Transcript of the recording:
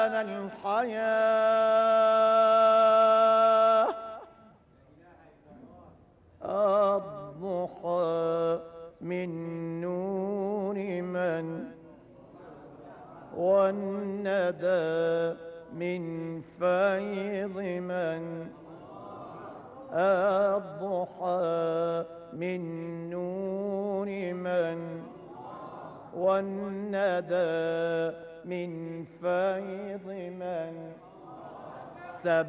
الحياة الضحى من نور من والندى من فيض من الضحى من نور من والندى من فيض من سب